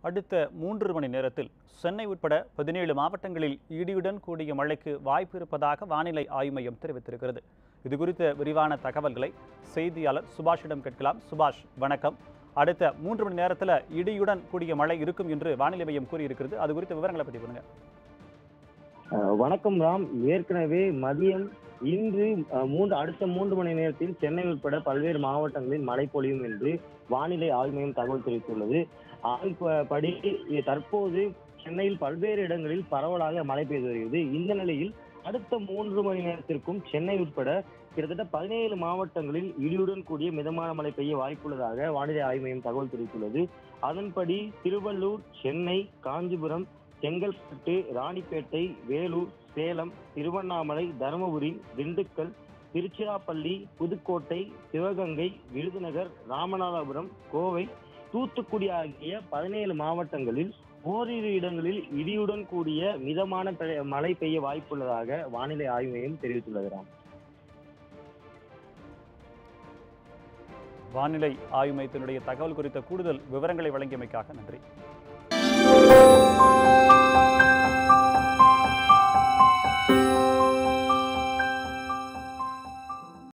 அடுத்த மூன்று மணி நேரத்தில் சென்னை உட்பட பதினேழு மாவட்டங்களில் இடியுடன் கூடிய மழைக்கு வாய்ப்பு இருப்பதாக வானிலை ஆய்வு மையம் தெரிவித்திருக்கிறது இது குறித்த விரிவான தகவல்களை செய்தியாளர் சுபாஷிடம் கேட்கலாம் சுபாஷ் வணக்கம் அடுத்த மூன்று மணி நேரத்தில் இடியுடன் கூடிய மழை இருக்கும் என்று வானிலை மையம் கூறியிருக்கிறது அது குறித்த விவரங்களை பற்றி சொல்லுங்க அஹ் வணக்கம் ராம் ஏற்கனவே மதியம் இன்று அஹ், மூன்று அடுத்த மூன்று மணி நேரத்தில் சென்னை உட்பட பல்வேறு மாவட்டங்களில் மழை பொழியும் என்று வானிலை ஆய்வு மையம் தகவல் தெரிவித்துள்ளது ஆய்வுப்படி தற்போது சென்னையில் பல்வேறு இடங்களில் பரவலாக மழை பெய்து வருகிறது இந்த நிலையில் அடுத்த மூன்று மணி நேரத்திற்கும் சென்னை உட்பட கிட்டத்தட்ட பதினேழு மாவட்டங்களில் இடியுடன் கூடிய மிதமான மழை பெய்ய வாய்ப்புள்ளதாக வானிலை ஆய்வு மையம் தகவல் தெரிவித்துள்ளது அதன்படி திருவள்ளூர் சென்னை காஞ்சிபுரம் செங்கல்பட்டு ராணிப்பேட்டை வேலூர் சேலம் திருவண்ணாமலை தருமபுரி திண்டுக்கல் திருச்சிராப்பள்ளி புதுக்கோட்டை சிவகங்கை விருதுநகர் ராமநாதபுரம் கோவை தூத்துக்குடி ஆகிய பதினேழு மாவட்டங்களில் ஓரிரு இடங்களில் இடியுடன் கூடிய மிதமான பெ- மழை பெய்ய வாய்ப்புள்ளதாக வானிலை ஆய்வு மையம் தெரிவித்துள்ளது ராம் வானிலை ஆய்வு மையத்தினுடைய தகவல் குறித்த கூடுதல் விவரங்களை வழங்கியமைக்காக நன்றி